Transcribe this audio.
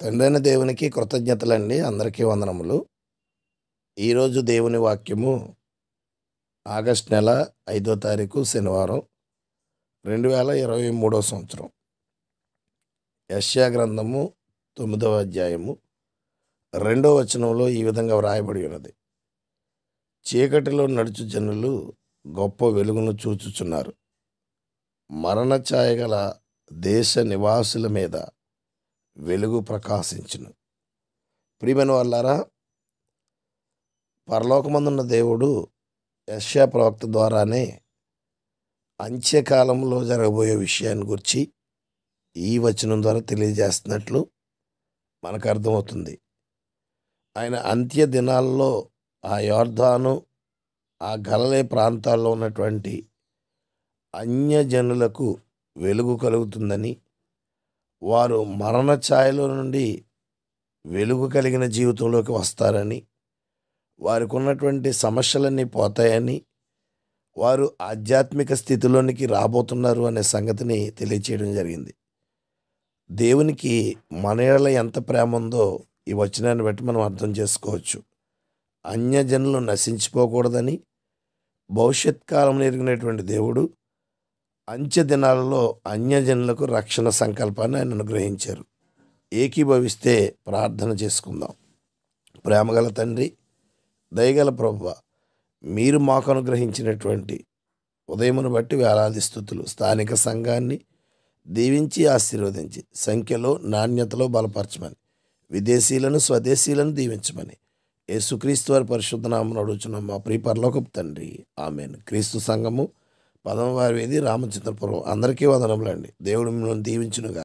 తండ్రైన దేవునికి కృతజ్ఞతలండి అందరికీ వందనములు ఈరోజు దేవుని వాక్యము ఆగస్ట్ నెల ఐదో తారీఖు శనివారం రెండు వేల ఇరవై మూడో సంవత్సరం యశ్యా గ్రంథము తొమ్మిదవ అధ్యాయము రెండో వచనంలో ఈ విధంగా వ్రాయబడి ఉన్నది చీకటిలో నడుచు జనులు గొప్ప వెలుగును చూచుచున్నారు మరణ ఛాయ గల దేశ నివాసుల మీద వెలుగు ప్రకాశించును ప్రియమైన వాళ్ళారా పరలోకమందున్న దేవుడు యశ్యా ప్రవక్త ద్వారానే అంత్యకాలంలో జరగబోయే విషయాన్ని గురించి ఈ వచనం ద్వారా తెలియజేస్తున్నట్లు మనకు అర్థమవుతుంది ఆయన అంత్య దినాల్లో ఆ యోర్ధాను ఆ గలలే ప్రాంతాల్లో ఉన్నటువంటి అన్యజనులకు వెలుగు కలుగుతుందని వారు మరణ ఛాయలో నుండి వెలుగు కలిగిన జీవితంలోకి వస్తారని వారికి ఉన్నటువంటి సమస్యలన్నీ పోతాయని వారు ఆధ్యాత్మిక స్థితిలోనికి రాబోతున్నారు అనే సంగతిని తెలియచేయడం జరిగింది దేవునికి మన ఏళ్ళ ఎంత ప్రేమ ఉందో ఈ వచనాన్ని బట్టి మనం అర్థం చేసుకోవచ్చు అన్యజనులు నశించిపోకూడదని భవిష్యత్ కాలం ఎరిగినటువంటి దేవుడు అంత్య దినాలలో అన్యజనులకు రక్షణ సంకల్పాన్ని ఆయన అనుగ్రహించారు ఏకీభవిస్తే ప్రార్థన చేసుకుందాం ప్రేమగల తండ్రి దయగల ప్రభువ మీరు మాకు అనుగ్రహించినటువంటి ఉదయమును బట్టి వేలాది స్థుతులు స్థానిక సంఘాన్ని దీవించి ఆశీర్వదించి సంఖ్యలో నాణ్యతలో బలపరచమని విదేశీయులను స్వదేశీయులను దీవించమని యేసుక్రీస్తు వారి పరిశుద్ధ నామను అడుగుచున్నాం మా ప్రియ పరలోకపు తండ్రి ఆమెను క్రీస్తు సంఘము పదమవారి వేది రామచంద్రపురం అందరికీ వదనములండి దేవుడు మిమ్మల్ని దీవించునుగా